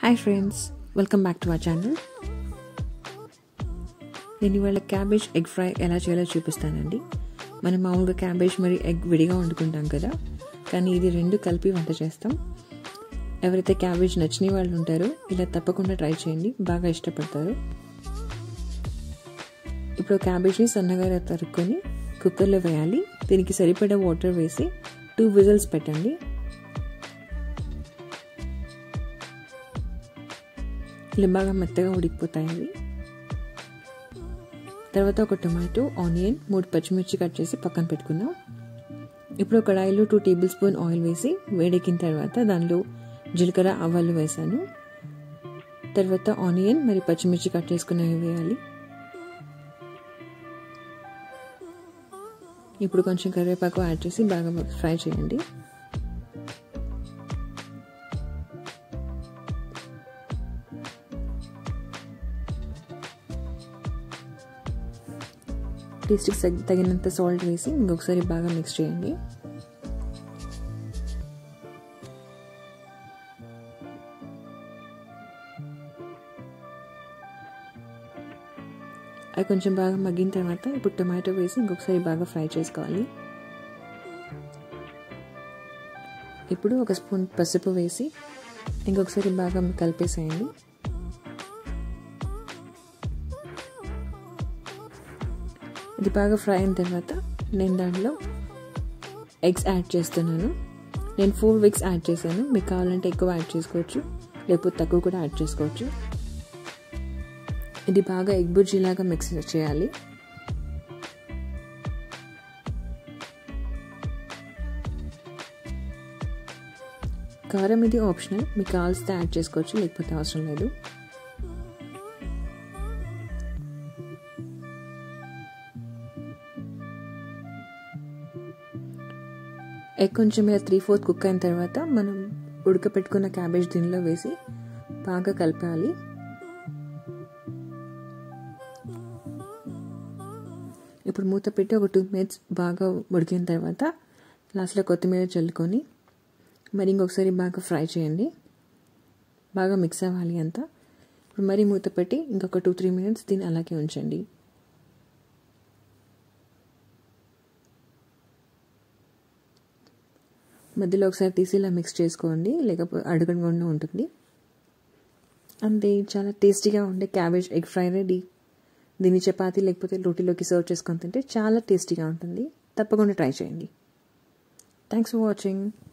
hi friends welcome back to our channel నేను ఇవాళ cabbage egg fry ఎలా చేయాలో చూపిస్తానండి మనం మామూలుగా క్యాబేజ్ మరి ఎగ్ విడిగా వండుకుంటాం కదా కానీ ఇది రెండు కలిపి వంట చేస్తాం ఎవరైతే క్యాబేజ్ నచ్చిన వాళ్ళు ఉంటారో ఇలా తప్పకుండా ట్రై చేయండి బాగా ఇష్టపడతారు ఇప్పుడు క్యాబేజ్ని సన్నగా తరుక్కొని కుక్కర్లో వేయాలి దీనికి సరిపడా వాటర్ వేసి టూ విజిల్స్ పెట్టండి ఇలా బాగా మెత్తగా ఉడికిపోతాయి అవి తర్వాత ఒక టొమాటో ఆనియన్ మూడు పచ్చిమిర్చి కట్ చేసి పక్కన పెట్టుకుందాం ఇప్పుడు కడాయిలో టూ టేబుల్ స్పూన్ ఆయిల్ వేసి వేడెక్కిన తర్వాత దానిలో జీలకర్ర ఆవాలు వేసాను తర్వాత ఆనియన్ మరి పచ్చిమిర్చి కట్ చేసుకున్నవి వేయాలి ఇప్పుడు కొంచెం కరివేపాకు యాడ్ చేసి బాగా ఫ్రై చేయండి టేస్ట్కి తగినంత సాల్ట్ వేసి ఇంకొకసారి బాగా మిక్స్ చేయండి అది కొంచెం బాగా మగ్గిన తర్వాత ఇప్పుడు టొమాటో వేసి ఇంకొకసారి బాగా ఫ్రై చేసుకోవాలి ఇప్పుడు ఒక స్పూన్ పసుపు వేసి ఇంకొకసారి బాగా కలిపేసేయండి ఇది బాగా ఫ్రై అయిన తర్వాత నేను దాంట్లో ఎగ్స్ యాడ్ చేస్తున్నాను నేను ఫోర్ విక్స్ యాడ్ చేశాను మీకు కావాలంటే ఎక్కువ యాడ్ చేసుకోవచ్చు లేకపోతే తక్కువ కూడా యాడ్ చేసుకోవచ్చు ఇది బాగా ఎగ్ బుజ్జిలాగా మిక్స్ చేయాలి కారం ఇది ఆప్షనల్ మీకు కావాల్సితే యాడ్ చేసుకోవచ్చు లేకపోతే అవసరం లేదు ఎగ్ కొంచెం ఇలా త్రీ ఫోర్త్ కుక్ అయిన తర్వాత మనం ఉడకపెట్టుకున్న క్యాబేజ్ దీనిలో వేసి బాగా కలపాలి ఇప్పుడు మూత పెట్టి ఒక టూ మినిట్స్ బాగా ఉడికిన తర్వాత లాస్ట్లో కొత్తిమీర చల్లుకొని మరి ఇంకొకసారి బాగా ఫ్రై చేయండి బాగా మిక్స్ అవ్వాలి అంతా ఇప్పుడు మరీ మూత పెట్టి ఇంకొక టూ త్రీ మినిట్స్ దీన్ని అలాగే ఉంచండి మధ్యలో ఒకసారి తీసి ఇలా మిక్స్ చేసుకోండి లేకపోతే అడగకుండా ఉంటుంది అంతే చాలా టేస్టీగా ఉండే క్యాబేజ్ ఎగ్ ఫ్రై రెడీ దీన్ని చపాతీ లేకపోతే రోటీలోకి సర్వ్ చేసుకొని తింటే చాలా టేస్టీగా ఉంటుంది తప్పకుండా ట్రై చేయండి థ్యాంక్స్ ఫర్ వాచింగ్